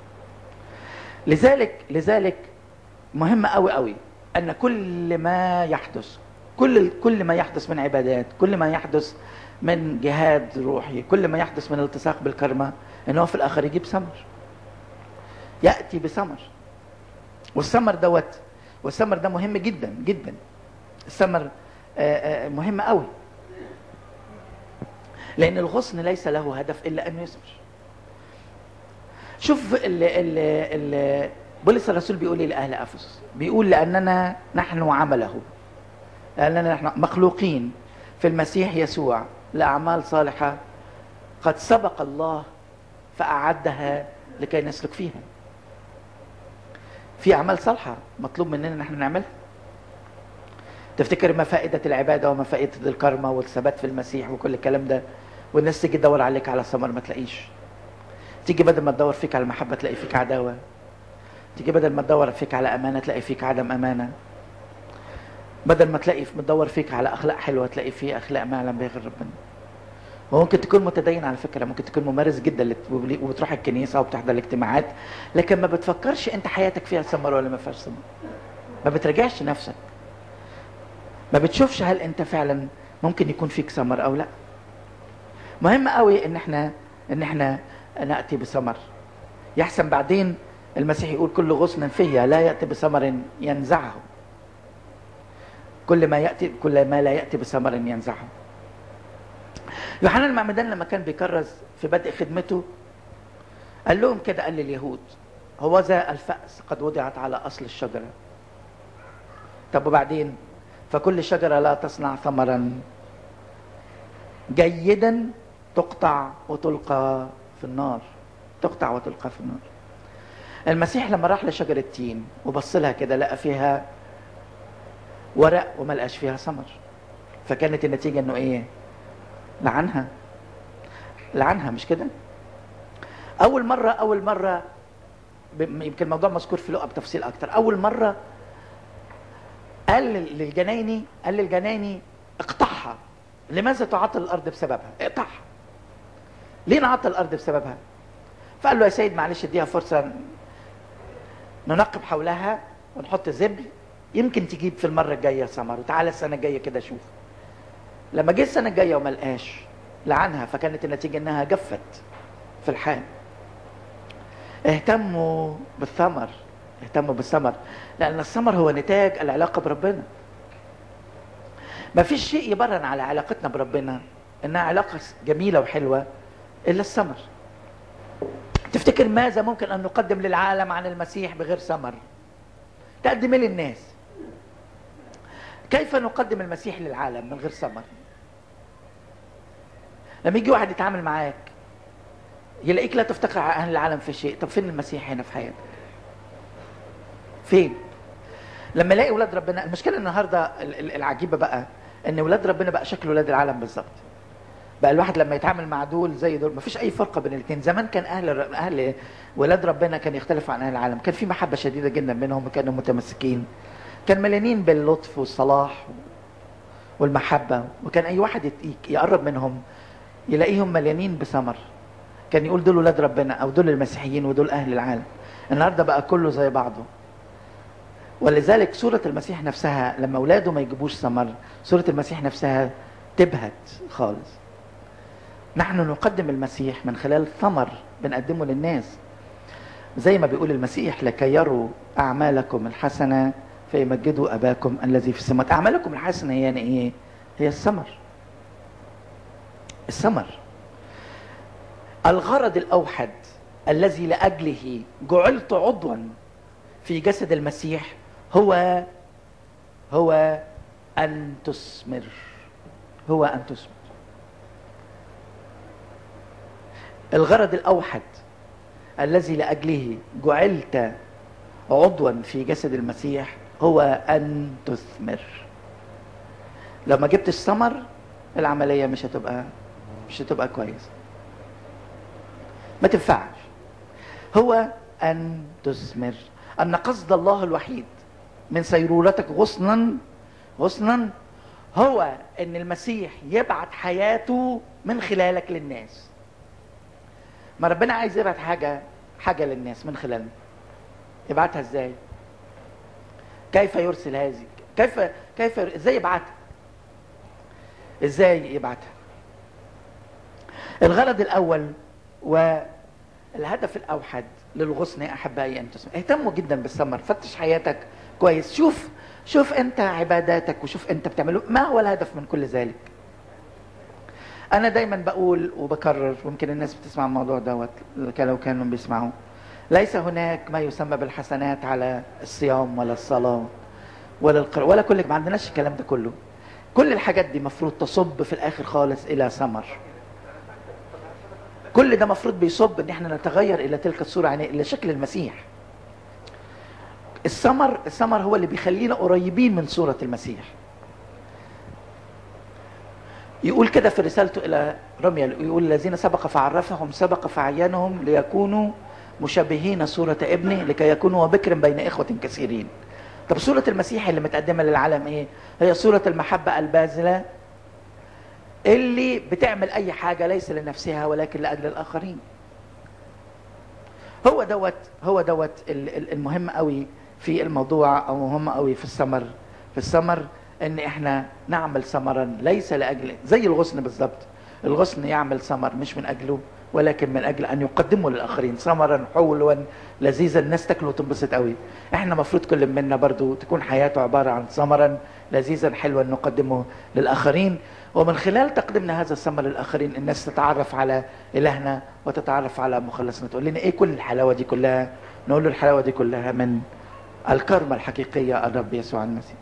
لذلك لذلك مهم قوي قوي ان كل ما يحدث كل كل ما يحدث من عبادات كل ما يحدث من جهاد روحي كل ما يحدث من التصاق بالكرمة ان هو في الاخر يجيب ثمر ياتي بثمر والثمر دوت والثمر ده مهم جدا جدا الثمر مهم قوي لان الغصن ليس له هدف الا ان يثمر شوف ال ال ال بولس الرسول بيقول ايه لاهل افسس بيقول لاننا نحن عمله لاننا نحن مخلوقين في المسيح يسوع لاعمال صالحه قد سبق الله فاعدها لكي نسلك فيها في اعمال صالحه مطلوب مننا ان احنا نعملها تفتكر ما فائده العباده وما فائده الكرمه والثبات في المسيح وكل الكلام ده والناس تيجي تدور عليك على ثمر ما تلاقيش تيجي بدل ما تدور فيك على المحبه تلاقي فيك عداوه تيجي بدل ما تدور فيك على امانه تلاقي فيك عدم امانه بدل ما تلاقي تدور فيك على اخلاق حلوه تلاقي فيه اخلاق ما يعلم بها غير ربنا وممكن تكون متدين على فكره ممكن تكون ممارس جدا وبتروح الكنيسه وبتحضر الاجتماعات لكن ما بتفكرش انت حياتك فيها ثمر ولا ما فيهاش ثمر ما بتراجعش نفسك ما بتشوفش هل انت فعلا ممكن يكون فيك ثمر او لا مهم قوي ان احنا ان احنا ناتي بثمر يحسن بعدين المسيح يقول كل غصن فيا لا ياتي بثمر ينزعه كل ما ياتي كل ما لا ياتي بثمر ينزعه يوحنا المعمدان لما كان بيكرز في بدء خدمته قال لهم كده قال لليهود هو ذا الفأس قد وضعت على أصل الشجرة طب وبعدين فكل شجرة لا تصنع ثمرا جيدا تقطع وتلقى في النار تقطع وتلقى في النار المسيح لما راح لشجرة تين وبص لها كده لقى فيها ورق وما لقاش فيها ثمر فكانت النتيجة انه ايه لعنها لعنها مش كده اول مرة اول مرة يمكن الموضوع مذكور في لقا بتفصيل اكتر اول مرة قال للجنايني قال للجنايني اقطعها لماذا تعطل الارض بسببها اقطعها ليه نعطل الارض بسببها فقال له يا سيد معلش اديها فرصة ننقب حولها ونحط زبل يمكن تجيب في المرة الجاية ثمر وتعالى السنة الجاية كده شوف لما جه السنة الجاية وما لقاش لعنها فكانت النتيجة انها جفت في الحال اهتموا بالثمر اهتموا بالثمر لان الثمر هو نتاج العلاقة بربنا ما فيش شيء يبرهن على علاقتنا بربنا انها علاقة جميلة وحلوة الا الثمر تفتكر ماذا ممكن ان نقدم للعالم عن المسيح بغير ثمر تقدم ايه للناس كيف نقدم المسيح للعالم من غير ثمر لما يجي واحد يتعامل معاك يلاقيك لا تفتقر على اهل العالم في شيء طب فين المسيح هنا في حياتك فين لما الاقي ولاد ربنا المشكله النهارده ال- ال- العجيبه بقى ان ولاد ربنا بقى شكل ولاد العالم بالظبط بقى الواحد لما يتعامل مع دول زي دول مفيش اي فرق بين الاثنين زمان كان اهل اهل ولاد ربنا كان يختلفوا عن اهل العالم كان في محبه شديده جدا بينهم وكانوا متمسكين كان مليانين باللطف والصلاح والمحبه وكان اي واحد يت- يقرب منهم يلاقيهم مليانين بثمر كان يقول دول ولاد ربنا او دول المسيحيين ودول اهل العالم النهارده بقى كله زي بعضه ولذلك صورة المسيح نفسها لما أولاده ما يجيبوش ثمر صورة المسيح نفسها تبهت خالص نحن نقدم المسيح من خلال ثمر بنقدمه للناس زي ما بيقول المسيح لكي يروا أعمالكم الحسنة فيمجدوا أباكم الذي في السماوات أعمالكم الحسنة هي يعني إيه؟ هي الثمر الثمر الغرض الأوحد الذي لأجله جعلت عضوا في جسد المسيح هو هو أن تثمر هو أن تثمر الغرض الأوحد الذي لأجله جعلت عضوا في جسد المسيح هو أن تثمر لو ما جبتش ثمر العملية مش هتبقى مش هتبقى كويسة ما تنفعش هو أن تثمر أن قصد الله الوحيد من سيرورتك غصنا غصنا هو أن المسيح يبعت حياته من خلالك للناس ما ربنا عايز يبعت حاجة حاجة للناس من خلالنا يبعتها ازاي كيف يرسل هذه كيف كيف ازاي يبعتها ازاي يبعتها الغرض الاول والهدف الاوحد للغصن يا احبائي ان تسمع اهتموا جدا بالثمر فتش حياتك كويس شوف شوف انت عباداتك وشوف انت بتعمله ما هو الهدف من كل ذلك انا دايما بقول وبكرر ويمكن الناس بتسمع الموضوع دوت لو كانوا بيسمعوا ليس هناك ما يسمى بالحسنات على الصيام ولا الصلاه ولا القراءه ولا كل ما عندناش الكلام ده كله كل الحاجات دي مفروض تصب في الاخر خالص الى ثمر كل ده مفروض بيصب ان احنا نتغير الى تلك الصوره يعني الى شكل المسيح الثمر الثمر هو اللي بيخلينا قريبين من صوره المسيح يقول كده في رسالته الى رميا يقول الذين سبق فعرفهم سبق فعينهم ليكونوا مشابهين صورة ابنه لكي يكونوا بكر بين إخوة كثيرين طب صورة المسيح اللي متقدمة للعالم إيه؟ هي صورة المحبة الباذلة اللي بتعمل أي حاجة ليس لنفسها ولكن لأجل الآخرين هو دوت هو دوت المهم قوي في الموضوع أو مهم قوي في الثمر في الثمر ان احنا نعمل ثمرا ليس لاجل زي الغصن بالظبط الغصن يعمل ثمر مش من اجله ولكن من اجل ان يقدمه للاخرين ثمرا حلوا لذيذا الناس تاكله وتنبسط قوي احنا المفروض كل منا برضو تكون حياته عباره عن ثمرا لذيذا حلوا نقدمه للاخرين ومن خلال تقديمنا هذا الثمر للاخرين الناس تتعرف على الهنا وتتعرف على مخلصنا تقول لنا ايه كل الحلاوه دي كلها نقول له الحلاوه دي كلها من الكرمه الحقيقيه الرب يسوع المسيح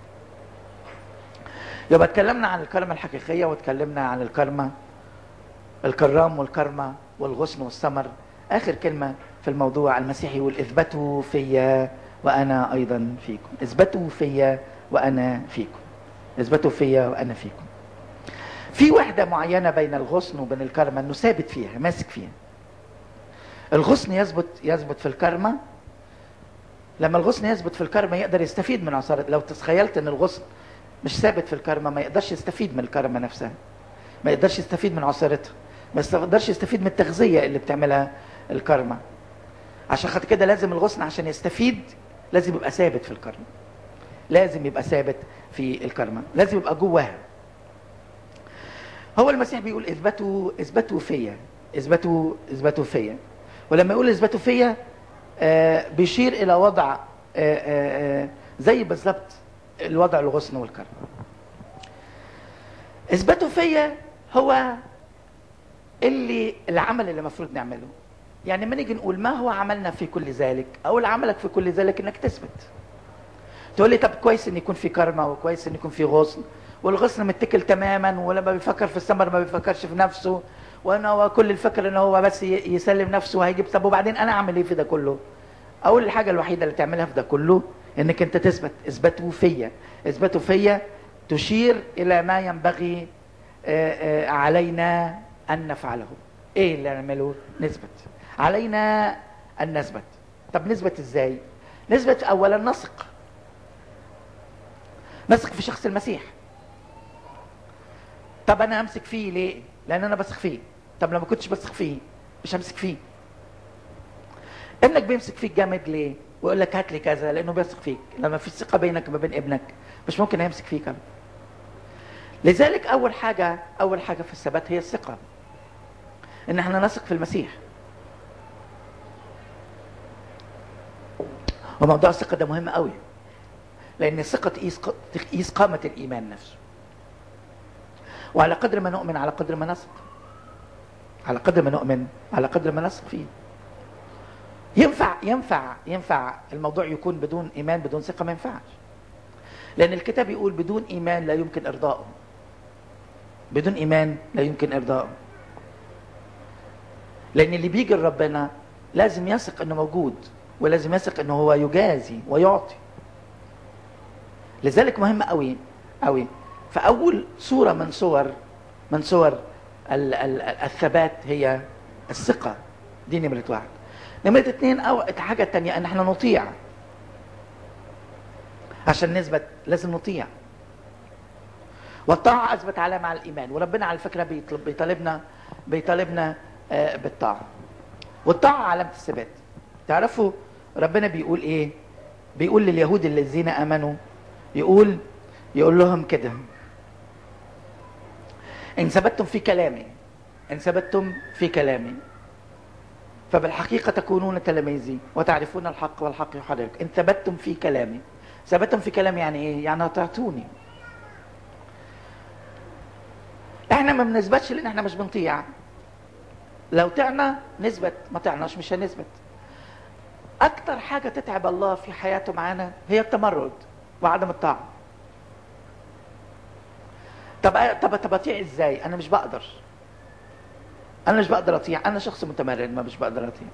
يبقى اتكلمنا عن الكرمة الحقيقية واتكلمنا عن الكرمة الكرام والكرمة والغصن والثمر آخر كلمة في الموضوع المسيح يقول اثبتوا فيا وأنا أيضا فيكم اثبتوا فيا وأنا فيكم اثبتوا فيا وأنا فيكم في وحدة معينة بين الغصن وبين الكرمة انه ثابت فيها ماسك فيها الغصن يثبت يثبت في الكرمة لما الغصن يثبت في الكرمة يقدر يستفيد من عصارة لو تخيلت ان الغصن مش ثابت في الكرمه ما يقدرش يستفيد من الكرمه نفسها ما يقدرش يستفيد من عصارتها ما يقدرش يستفيد من التغذيه اللي بتعملها الكرمه عشان خاطر كده لازم الغصن عشان يستفيد لازم يبقى ثابت في الكرمه لازم يبقى ثابت في الكرمه لازم يبقى جواها هو المسيح بيقول اثبتوا اثبتوا فيا اثبتوا اثبتوا فيا ولما يقول اثبتوا فيا آه بيشير الى وضع آه آه آه زي بالظبط الوضع الغصن والكرم اثباته فيا هو اللي العمل اللي المفروض نعمله يعني لما نيجي نقول ما هو عملنا في كل ذلك اقول عملك في كل ذلك انك تثبت تقول لي طب كويس ان يكون في كرمه وكويس ان يكون في غصن والغصن متكل تماما ولما بيفكر في الثمر ما بيفكرش في نفسه وانا هو كل الفكر ان هو بس ي- يسلم نفسه وهيجيب طب وبعدين انا اعمل ايه في ده كله اول الحاجه الوحيده اللي تعملها في ده كله انك انت تثبت اثبته فيا اثبته فيا تشير الى ما ينبغي آه، آه، علينا ان نفعله ايه اللي نعمله نثبت علينا ان نثبت طب نثبت ازاي نثبت اولا نثق نثق في شخص المسيح طب انا امسك فيه ليه لان انا بثق فيه طب لما كنتش بثق فيه مش همسك فيه ابنك بيمسك فيك جامد ليه ويقول لك هات لي كذا لانه بيثق فيك لما في ثقه بينك وما بين ابنك مش ممكن هيمسك فيك أبدا. لذلك اول حاجه اول حاجه في الثبات هي الثقه ان احنا نثق في المسيح وموضوع الثقه ده مهم قوي لان الثقه تقيس تقيس قامه الايمان نفسه وعلى قدر ما نؤمن على قدر ما نثق على قدر ما نؤمن على قدر ما نثق فيه ينفع ينفع ينفع الموضوع يكون بدون ايمان بدون ثقه ما ينفعش لان الكتاب يقول بدون ايمان لا يمكن ارضائه بدون ايمان لا يمكن ارضائه لان اللي بيجي لربنا لازم يثق انه موجود ولازم يثق انه هو يجازي ويعطي لذلك مهم قوي قوي فاول صوره من صور من صور ال- ال- ال- الثبات هي الثقه دي نمره واحد نمره اثنين او الحاجه الثانيه ان احنا نطيع عشان نثبت لازم نطيع والطاعه اثبت علامه على الايمان وربنا على فكره بيطلب بيطالبنا بيطالبنا آه، بالطاعه والطاعه علامه الثبات تعرفوا ربنا بيقول ايه بيقول لليهود الذين امنوا يقول يقول لهم كده ان ثبتتم في كلامي ان ثبتتم في كلامي فبالحقيقه تكونون تلاميذي وتعرفون الحق والحق يحررك ان ثبتتم في كلامي ثبتتم في كلامي يعني ايه يعني اطعتوني احنا ما بنثبتش لان احنا مش بنطيع لو طعنا نثبت ما طعناش مش هنثبت اكتر حاجه تتعب الله في حياته معانا هي التمرد وعدم الطاعه طب طب طب اطيع ازاي انا مش بقدر انا مش بقدر اطيع انا شخص متمرد ما مش بقدر اطيع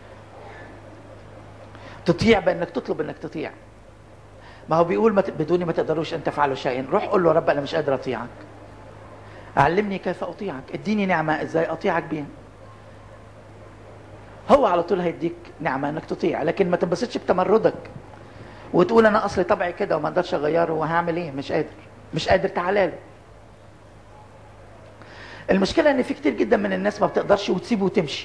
تطيع بانك تطلب انك تطيع ما هو بيقول ما ت- بدوني ما تقدروش ان تفعلوا شيئا روح قول له رب انا مش قادر اطيعك علمني كيف اطيعك اديني نعمه ازاي اطيعك بيها هو على طول هيديك نعمه انك تطيع لكن ما تنبسطش بتمردك وتقول انا اصلي طبعي كده وما اقدرش اغيره وهعمل ايه مش قادر مش قادر تعالى له المشكله ان في كتير جدا من الناس ما بتقدرش وتسيبه وتمشي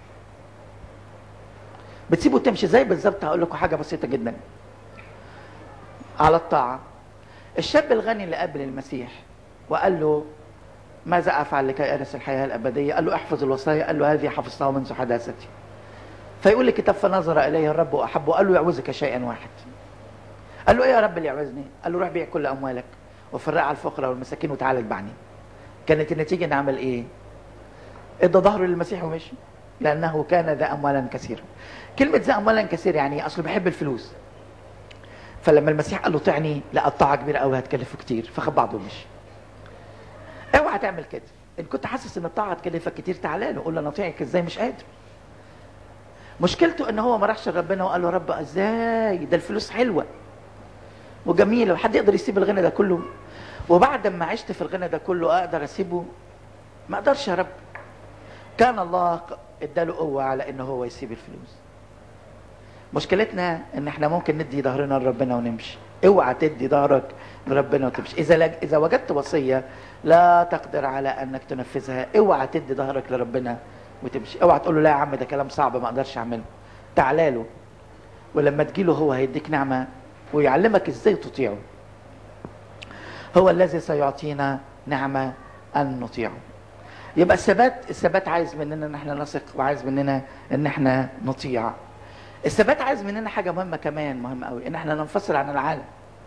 بتسيبه وتمشي زي بالظبط هقول لكم حاجه بسيطه جدا على الطاعه الشاب الغني اللي قابل المسيح وقال له ماذا افعل لكي ارث الحياه الابديه؟ قال له احفظ الوصايا، قال له هذه حفظتها منذ حداثتي. فيقول لي كتاب فنظر اليه الرب واحبه، قال له يعوزك شيئا واحد. قال له ايه يا رب اللي يعوزني؟ قال له روح بيع كل اموالك وفرقها على الفقراء والمساكين وتعالى اتبعني. كانت النتيجه نعمل ايه؟ ادى ظهره للمسيح ومشي لانه كان ذا اموالا كثيرا. كلمه ذا اموالا كثير يعني اصله بيحب الفلوس. فلما المسيح قال له طعني لا الطاعه كبيره قوي هتكلفه كتير فخد بعضه ومشي. اوعى تعمل كده ان كنت حاسس ان الطاعه هتكلفك كتير تعالى له قول له انا اطيعك ازاي مش قادر مشكلته ان هو ما راحش لربنا وقال له رب ازاي ده الفلوس حلوه وجميله وحد يقدر يسيب الغنى ده كله وبعد ما عشت في الغنى ده كله اقدر اسيبه ما اقدرش يا رب كان الله اداله قوه على ان هو يسيب الفلوس مشكلتنا ان احنا ممكن ندي ظهرنا لربنا ونمشي اوعى تدي ظهرك لربنا وتمشي اذا لج... اذا وجدت وصيه لا تقدر على انك تنفذها اوعى تدي ظهرك لربنا وتمشي اوعى تقول له لا يا عم ده كلام صعب ما اقدرش اعمله تعالى له ولما تجيله هو هيديك نعمه ويعلمك ازاي تطيعه هو الذي سيعطينا نعمه ان نطيعه يبقى الثبات الثبات عايز مننا ان احنا نثق وعايز مننا ان احنا نطيع الثبات عايز مننا حاجه مهمه كمان مهمه قوي ان احنا ننفصل عن العالم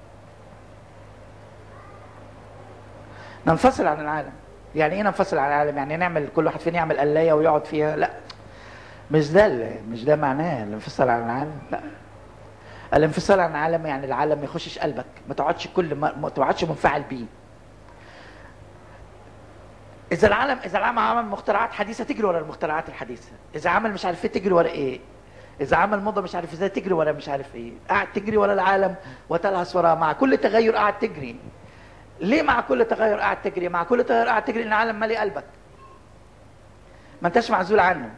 ننفصل عن العالم يعني ايه ننفصل عن العالم يعني نعمل كل واحد فينا يعمل قلايه ويقعد فيها لا مش ده ال- مش ده معناه الانفصال عن العالم لا الانفصال عن العالم يعني العالم ما يخشش قلبك ما تقعدش كل ما, ما تقعدش منفعل بيه اذا العالم اذا العالم عمل مخترعات حديثه تجري ورا المخترعات الحديثه اذا عمل مش عارف ايه تجري ورا ايه اذا عمل موضه مش عارف ازاي تجري ورا مش عارف ايه قاعد تجري ورا العالم وتلهث وراه مع كل تغير قاعد تجري ليه مع كل تغير قاعد تجري مع كل تغير قاعد تجري ان العالم مالي قلبك ما انتش معزول عنه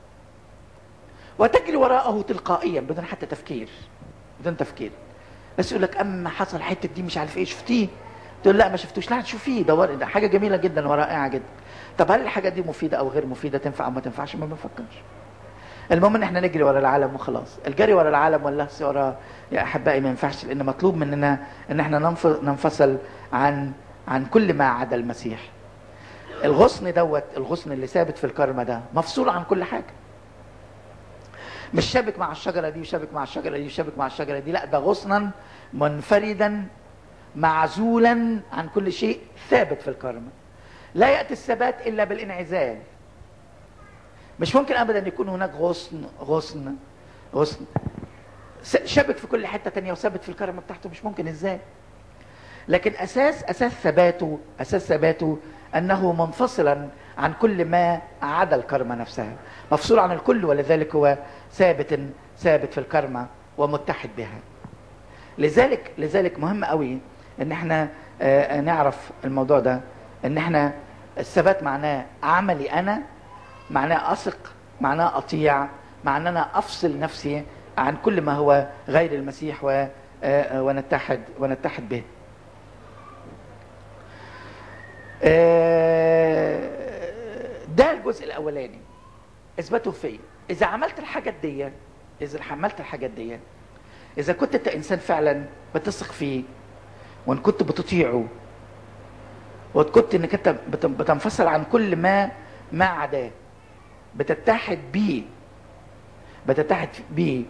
وتجري وراءه تلقائيا بدون حتى تفكير بدون تفكير بس يقول لك اما حصل حته دي مش عارف ايه شفتيه تقول لا ما شفتوش لا تشوفيه دور ده حاجه جميله جدا ورائعه جدا طب هل الحاجه دي مفيده او غير مفيده تنفع او ما تنفعش ما بنفكرش المهم ان احنا نجري ورا العالم وخلاص الجري ورا العالم واللهس ورا يا احبائي ما ينفعش لان مطلوب مننا ان احنا ننف- ننفصل عن عن كل ما عدا المسيح الغصن دوت الغصن اللي ثابت في الكرمه ده مفصول عن كل حاجه مش شابك مع الشجره دي وشابك مع الشجره دي وشابك مع الشجره دي لا ده غصنا منفردا معزولا عن كل شيء ثابت في الكرمه لا ياتي الثبات الا بالانعزال مش ممكن ابدا يكون هناك غصن غصن غصن س- شابك في كل حته تانية وثابت في الكرمه بتاعته مش ممكن ازاي لكن اساس اساس ثباته اساس ثباته انه منفصلا عن كل ما عدا الكرمه نفسها مفصول عن الكل ولذلك هو ثابت ثابت في الكرمه ومتحد بها لذلك لذلك مهم قوي ان احنا آه، نعرف الموضوع ده ان احنا الثبات معناه عملي انا معناه اثق معناه اطيع معناه انا افصل نفسي عن كل ما هو غير المسيح و آه، ونتحد ونتحد به آه، ده الجزء الاولاني اثبته فيا اذا عملت الحاجات دي اذا عملت الحاجات دي اذا كنت انت انسان فعلا بتثق فيه وان كنت بتطيعه وكنت انك انت بت- بتنفصل عن كل ما ما عداه بتتحد بيه بتتحد بيه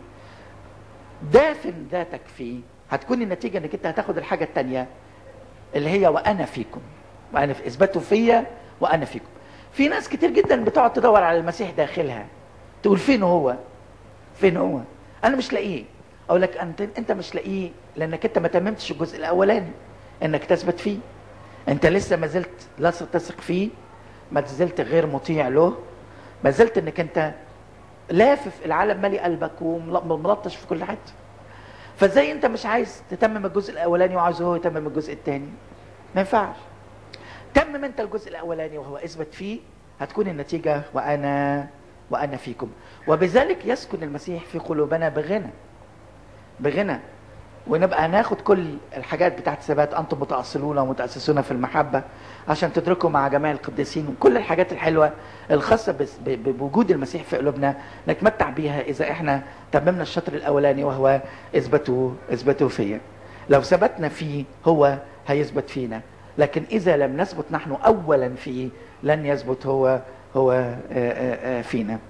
دافن ذاتك فيه هتكون النتيجة انك انت هتاخد الحاجة التانية اللي هي وانا فيكم وانا في اثبته فيا وانا فيكم في ناس كتير جدا بتقعد تدور على المسيح داخلها تقول فين هو فين هو انا مش لاقيه اقول لك انت انت مش لاقيه لانك انت ما تممتش الجزء الاولاني انك تثبت فيه انت لسه ما زلت لا تثق فيه ما زلت غير مطيع له ما زلت انك انت لافف العالم مالي قلبك وملطش في كل حته فازاي انت مش عايز تتمم الجزء الاولاني وعايز هو يتمم الجزء الثاني ما ينفعش تمم انت الجزء الاولاني وهو اثبت فيه هتكون النتيجه وانا وانا فيكم وبذلك يسكن المسيح في قلوبنا بغنى بغنى ونبقى ناخد كل الحاجات بتاعت الثبات انتم متاصلون ومتاسسون في المحبه عشان تدركوا مع جميع القديسين وكل الحاجات الحلوه الخاصه بس- ب- ب- بوجود المسيح في قلوبنا نتمتع بيها اذا احنا تممنا الشطر الاولاني وهو اثبتوا اثبتوا فيا لو ثبتنا فيه هو هيثبت فينا لكن اذا لم نثبت نحن اولا فيه لن يثبت هو هو آه، آه، آه، فينا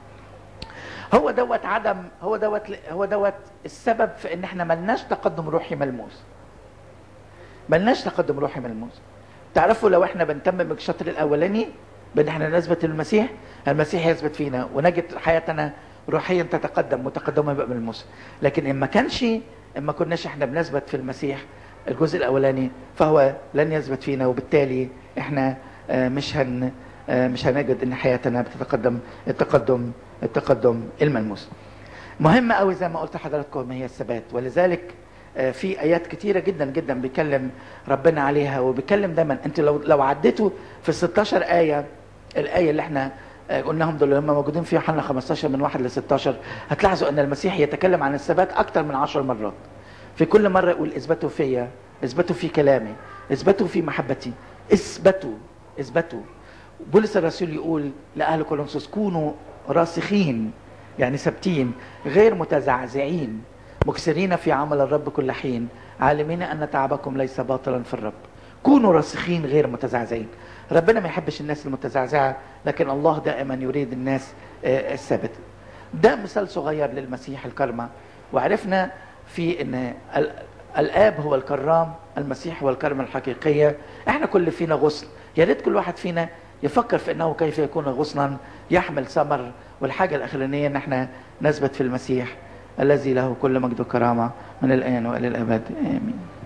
هو دوت عدم هو دوت هو دوت السبب في ان احنا ملناش تقدم روحي ملموس ملناش تقدم روحي ملموس تعرفوا لو احنا بنتمم الشطر الاولاني بان احنا نثبت المسيح المسيح يثبت فينا ونجد حياتنا روحيا تتقدم وتقدمها يبقى ملموس لكن ان ما كانش ان ما كناش احنا بنثبت في المسيح الجزء الاولاني فهو لن يثبت فينا وبالتالي احنا آه، مش هن آه، مش هنجد ان حياتنا بتتقدم التقدم التقدم الملموس مهمة قوي زي ما قلت لحضراتكم هي الثبات ولذلك آه، في ايات كتيرة جدا جدا بيكلم ربنا عليها وبيكلم دايما انت لو لو عديتوا في ال 16 آية الآية اللي احنا آه، قلناهم دول اللي هم موجودين في يوحنا 15 من 1 ل 16 هتلاحظوا ان المسيح يتكلم عن الثبات اكتر من 10 مرات في كل مرة يقول اثبتوا فيا اثبتوا في كلامي اثبتوا في محبتي اثبتوا اثبتوا بولس الرسول يقول لأهل كورنثوس كونوا راسخين يعني ثابتين غير متزعزعين مكسرين في عمل الرب كل حين عالمين أن تعبكم ليس باطلا في الرب كونوا راسخين غير متزعزعين ربنا ما يحبش الناس المتزعزعة لكن الله دائما يريد الناس آه، الثابتة ده مثال صغير للمسيح الكرمة وعرفنا في ان ال- الاب هو الكرام المسيح هو الكرمة الحقيقية احنا كل فينا غصن يا ريت كل واحد فينا يفكر في انه كيف يكون غصنا يحمل ثمر والحاجة الاخرانية ان احنا نثبت في المسيح الذي له كل مجد وكرامة من الآن وإلى الأبد آمين